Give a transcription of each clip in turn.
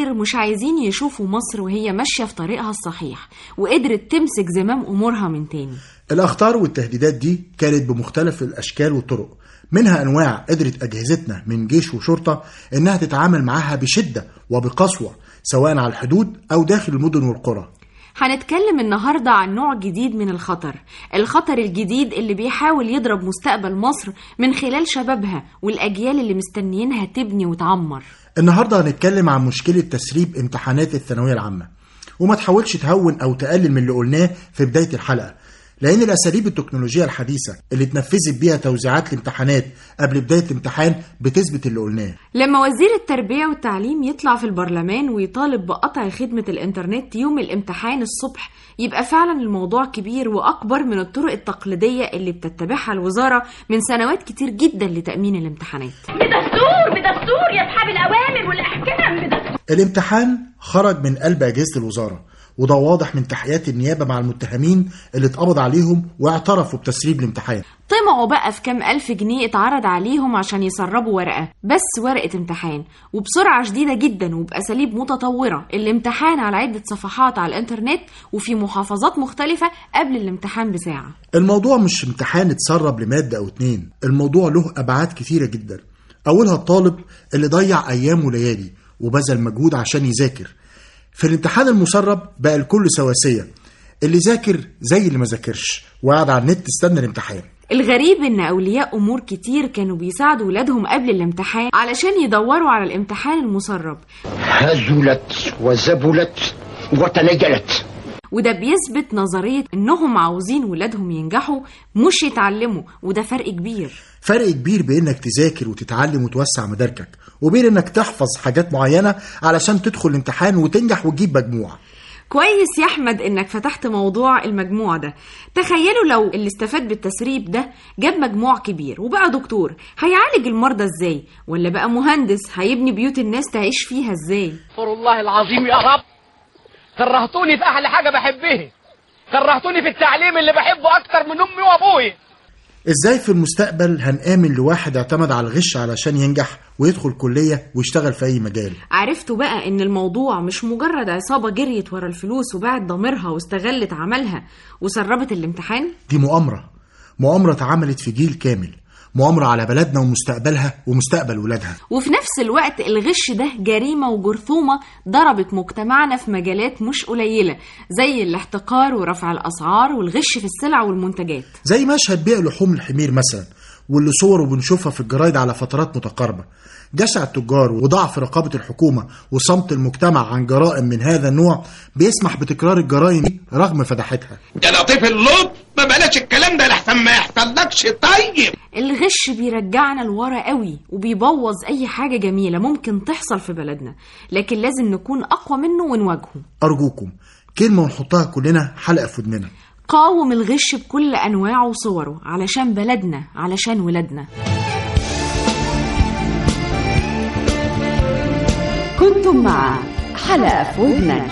كتير مش عايزين يشوفوا مصر وهي ماشية في طريقها الصحيح وقدرت تمسك زمام أمورها من تاني الأخطار والتهديدات دي كانت بمختلف الأشكال والطرق منها أنواع قدرت أجهزتنا من جيش وشرطة إنها تتعامل معاها بشدة وبقسوة سواء على الحدود أو داخل المدن والقرى هنتكلم النهاردة عن نوع جديد من الخطر الخطر الجديد اللي بيحاول يضرب مستقبل مصر من خلال شبابها والأجيال اللي مستنيينها تبني وتعمر النهاردة هنتكلم عن مشكلة تسريب امتحانات الثانوية العامة وما تحاولش تهون أو تقلل من اللي قلناه في بداية الحلقة لأن الأساليب التكنولوجية الحديثة اللي اتنفذت بيها توزيعات الامتحانات قبل بداية الامتحان بتثبت اللي قلناه لما وزير التربية والتعليم يطلع في البرلمان ويطالب بقطع خدمة الإنترنت يوم الامتحان الصبح يبقى فعلا الموضوع كبير وأكبر من الطرق التقليدية اللي بتتبعها الوزارة من سنوات كتير جدا لتأمين الامتحانات بدستور بدستور يا اصحاب الاوامر والاحكام بدستور الامتحان خرج من قلب أجهزة الوزارة وده واضح من تحقيقات النيابة مع المتهمين اللي اتقبض عليهم واعترفوا بتسريب الامتحان طمعوا بقى في كام ألف جنيه اتعرض عليهم عشان يسربوا ورقة بس ورقة امتحان وبسرعة شديدة جدا وبأساليب متطورة الامتحان على عدة صفحات على الانترنت وفي محافظات مختلفة قبل الامتحان بساعة الموضوع مش امتحان اتسرب لمادة أو اتنين الموضوع له أبعاد كتيرة جدا أولها الطالب اللي ضيع أيام وليالي وبذل مجهود عشان يذاكر في الامتحان المسرب بقى الكل سواسية اللي ذاكر زي اللي ما ذاكرش وقعد على النت استنى الامتحان الغريب ان اولياء امور كتير كانوا بيساعدوا ولادهم قبل الامتحان علشان يدوروا على الامتحان المسرب هزلت وزبلت وتنجلت وده بيثبت نظرية انهم عاوزين ولادهم ينجحوا مش يتعلموا وده فرق كبير فرق كبير بإنك تذاكر وتتعلم وتوسع مداركك وبين إنك تحفظ حاجات معينة علشان تدخل الامتحان وتنجح وتجيب مجموع كويس يا احمد انك فتحت موضوع المجموع ده تخيلوا لو اللي استفاد بالتسريب ده جاب مجموع كبير وبقى دكتور هيعالج المرضى ازاي ولا بقى مهندس هيبني بيوت الناس تعيش فيها ازاي استغفر الله العظيم يا رب كرهتوني في احلى حاجه بحبها كرهتوني في التعليم اللي بحبه اكتر من امي وابوي إزاي في المستقبل هنآمن لواحد اعتمد على الغش علشان ينجح ويدخل كلية ويشتغل في أي مجال عرفتوا بقى ان الموضوع مش مجرد عصابة جريت ورا الفلوس وباعت ضميرها واستغلت عملها وسربت الامتحان دي مؤامرة مؤامرة اتعملت في جيل كامل مؤامرة على بلدنا ومستقبلها ومستقبل ولادها وفي نفس الوقت الغش ده جريمة وجرثومة ضربت مجتمعنا في مجالات مش قليلة زي الاحتكار ورفع الأسعار والغش في السلع والمنتجات زي مشهد بيع لحوم الحمير مثلا واللي صوره بنشوفها في الجرايد على فترات متقاربة جشع التجار وضعف رقابة الحكومة وصمت المجتمع عن جرائم من هذا النوع بيسمح بتكرار الجرائم دي رغم فداحتها يا لطيف اللطف ما بلاش الكلام ده لحسن ما يحصلكش طيب الغش بيرجعنا لورا قوي وبيبوظ أي حاجة جميلة ممكن تحصل في بلدنا لكن لازم نكون أقوى منه ونواجهه أرجوكم كلمة ونحطها كلنا حلقة في ودننا قاوم الغش بكل أنواعه وصوره علشان بلدنا علشان ولادنا كنتم مع حلقة في ودنك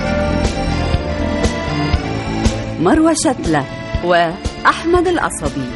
مروة شتلة وأحمد القصبي